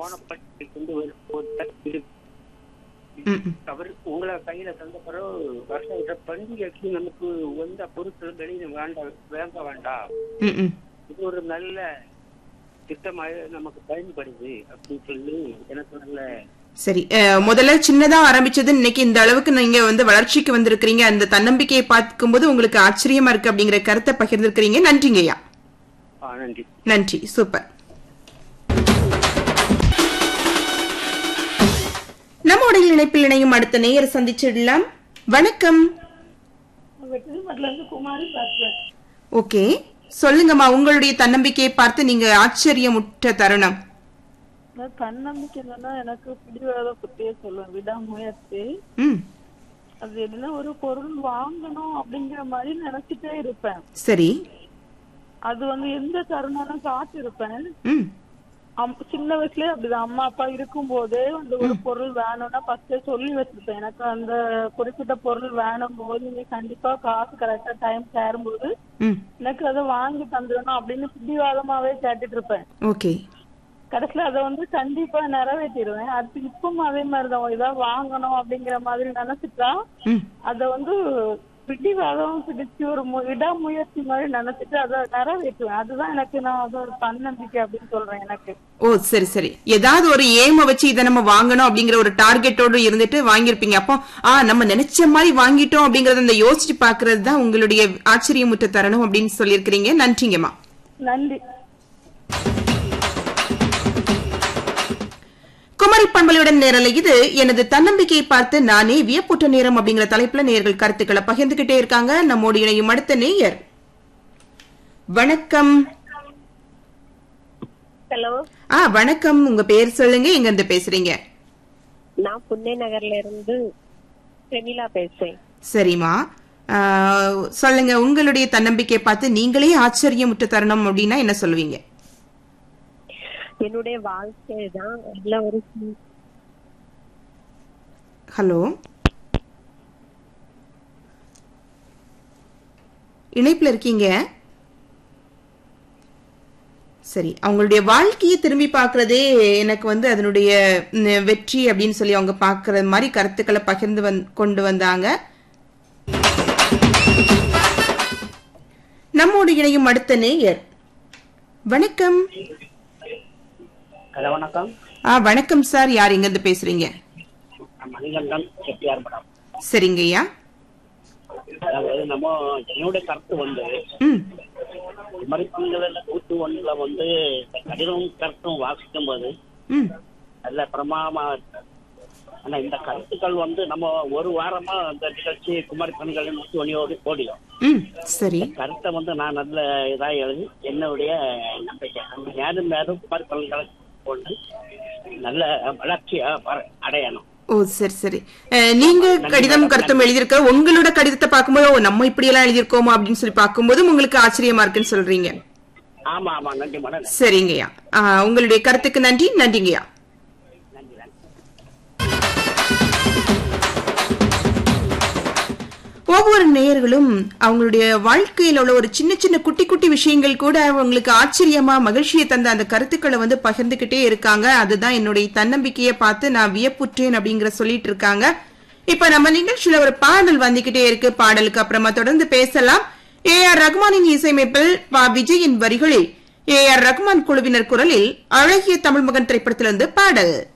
ஓனப்பட்டி கொண்டு வரும் ஒரு இது ம், ம். அவர் உங்களை கையில தந்த பிறகு வருஷம் பண்டிகைக்கு நமக்கு வந்த பொருட்கள் வெளியில வேண்டாம் வாங்க வேண்டாம் ம், ம். இது ஒரு நல்ல திட்டமாக நமக்கு பயன்படுது அப்படின்னு சொல்லி எனக்கு நல்ல சரி அஹ், முதல்ல சின்னதா ஆரம்பிச்சது இன்னைக்கு இந்த அளவுக்கு நீங்க வந்து வளர்ச்சிக்கு வந்திருக்கிறீங்க அந்த தன்னம்பிக்கையை பார்க்கும்போது உங்களுக்கு ஆச்சரியமா இருக்கு அப்படிங்கிற கருத்தை பகிர்ந்திருக்கிறீங்க நன்றிங்கய்யா ஆ, நன்றி நன்றி சூப்பர் நம்முடைய இணைப்பில் இணையும் அடுத்த நேயர் சந்திச்சிடலாம் வணக்கம் வெற்றிமட்டில இருந்து குமாரி பேசுறேன் ஓகே சொல்லுங்கம்மா உங்களுடைய தன்னம்பிக்கையை பார்த்து நீங்க ஆச்சரியமுற்ற தருணம் நான் தன்னம்பிக்கை என்னன்னா எனக்கு பிடிவாத பத்தியே சொல்லுவேன் விடாமுயற்சி ம் அது என்ன ஒரு பொருள் வாங்கணும் அப்படிங்கிற மாதிரி நினைச்சிட்டே இருப்பேன் சரி அது வந்து எந்த தருணம்னு காத்து இருப்பேன் ம் சின்ன வயசுலயே அப்படிதான் அம்மா அப்பா இருக்கும் போதே வந்து ஒரு பொருள் வேணும்னா ஃபர்ஸ்டே சொல்லி வச்சிருப்பேன் எனக்கு அந்த குறிப்பிட்ட பொருள் வேணும் போது நீங்க கண்டிப்பா காசு கரெக்டா டைம் சேரும்போது ம் எனக்கு அதை வாங்கி தந்துடணும் அப்படின்னு பிடிவாதமாவே கேட்டுட்டு இருப்பேன் ஓகே கடைசியில அதை வந்து கண்டிப்பா நிறைவேற்றிடுவேன் அடுத்து இப்பவும் அதே மாதிரிதான் ஏதாவது வாங்கணும் அப்படிங்கிற மாதிரி நினைச்சிட்டா ம் அத வந்து பிடிவாதம் பிடிச்சு ஒரு மு- விடாமுயற்சி மாதிரி நினைச்சிட்டு அதை நிறைவேற்றுவேன் அதுதான் எனக்கு நான் அது ஒரு தன்னம்பிக்கை அப்படின்னு சொல்றேன் எனக்கு ஓ சரி சரி ஏதாவது ஒரு ஏம வச்சு இதை நம்ம வாங்கணும் அப்படிங்கிற ஒரு டார்கெட்டோட இருந்துட்டு வாங்கியிருப்பீங்க அப்போ ஆ நம்ம நினைச்ச மாதிரி வாங்கிட்டோம் அப்படிங்கறத அந்த யோசிச்சு பாக்குறது தான் உங்களுடைய ஆச்சரியமுற்ற தருணம் அப்படின்னு சொல்லியிருக்கிறீங்க நன்றிங்கம்மா நன்றி குமரி பண்பலையுடன் நேரலை இது எனது தன்னம்பிக்கையை பார்த்து நானே வியப்புற்ற நேரம் அப்படிங்கிற தலைப்புல நேர்கள் கருத்துக்களை பகிர்ந்துகிட்டே இருக்காங்க நம்மோடு இணையும் அடுத்த நேயர் வணக்கம் ஹலோ ஆ வணக்கம் உங்க பேர் சொல்லுங்க எங்க இருந்து பேசுறீங்க நான் புண்ணே நகர்ல இருந்து செமிலா பேசுறேன் சரிம்மா ஆ, சொல்லுங்க உங்களுடைய தன்னம்பிக்கையை பார்த்து நீங்களே ஆச்சரியமுற்ற தருணம் அப்படின்னா என்ன சொல்லுவீங்க என்னுடைய வாழ்க்கை தான் நல்ல ஒரு சி- ஹலோ இணைப்புல இருக்கீங்க சரி அவங்களுடைய வாழ்க்கையை திரும்பி பார்க்கறதே எனக்கு வந்து அதனுடைய ம், வெற்றி அப்படின்னு சொல்லி அவங்க பார்க்கற மாதிரி கருத்துக்களை பகிர்ந்து வந் கொண்டு வந்தாங்க நம்மோடு இணையும் அடுத்த நேயர் வணக்கம் ஹலோ வணக்கம் ஆ வணக்கம் சார் யார் எங்க இருந்து பேசுறீங்க நான் மணிகண்டன் செட்டியார் படம் சரிங்கய்யா அதாவது நம்ம என்னுடைய கருத்து வந்து ம் குமரிப்பங்களில் கூட்டு ஒன்றுல வந்து இந்த கடிதம் கருத்தும் வாசிக்கும் போது ம் நல்ல பிரமாமா இருக்கு. ஆனா இந்த கருத்துக்கள் வந்து நம்ம ஒரு வாரமா இந்த நிகழ்ச்சி குமரி பெண்களின் கூட்டு ஒளியோடு ஓடியும் ம் சரி கருத்தை வந்து நான் நல்ல இதா எழுதி என்னுடைய நம்பிக்கை நம்ம மேலும் மேலும் குமரி பெண்களை கொண்டு நல்ல வளர்ச்சியா வர- அடையணும் ஓ சரி சரி அஹ், நீங்க கடிதம் கருத்தும் எழுதியிருக்க உங்களோட கடிதத்தை பார்க்கும்போது ஓ நம்ம இப்படி எல்லாம் எழுதியிருக்கோமா அப்படின்னு சொல்லி பார்க்கும்போது உங்களுக்கு ஆச்சரியமா இருக்குன்னு சொல்றீங்க ஆமா ஆமா நன்றி மேடம் சரிங்கய்யா ஆஹ், உங்களுடைய கருத்துக்கு நன்றி நன்றிங்கய்யா நன்றி நன்றி ஒவ்வொரு நேயர்களும் அவங்களுடைய வாழ்க்கையில உள்ள ஒரு சின்ன சின்ன குட்டி குட்டி விஷயங்கள் கூட அவங்களுக்கு ஆச்சரியமா மகிழ்ச்சியை தந்த அந்த கருத்துக்களை வந்து பகிர்ந்துகிட்டே இருக்காங்க அதுதான் என்னுடைய தன்னம்பிக்கையை பார்த்து நான் வியப்புற்றேன் அப்படிங்கிற சொல்லிட்டு இருக்காங்க இப்ப நம்ம நிகழ்ச்சியில ஒரு பாடல் வந்துகிட்டே இருக்கு பாடலுக்கு அப்புறமா தொடர்ந்து பேசலாம் ஏ ஆர் ரகுமானின் இசையமைப்பில் பா விஜயின் வரிகளில் ஏ ஆர் ரகுமான் குழுவினர் குரலில் அழகிய தமிழ் மகன் திரைப்படத்திலிருந்து பாடல்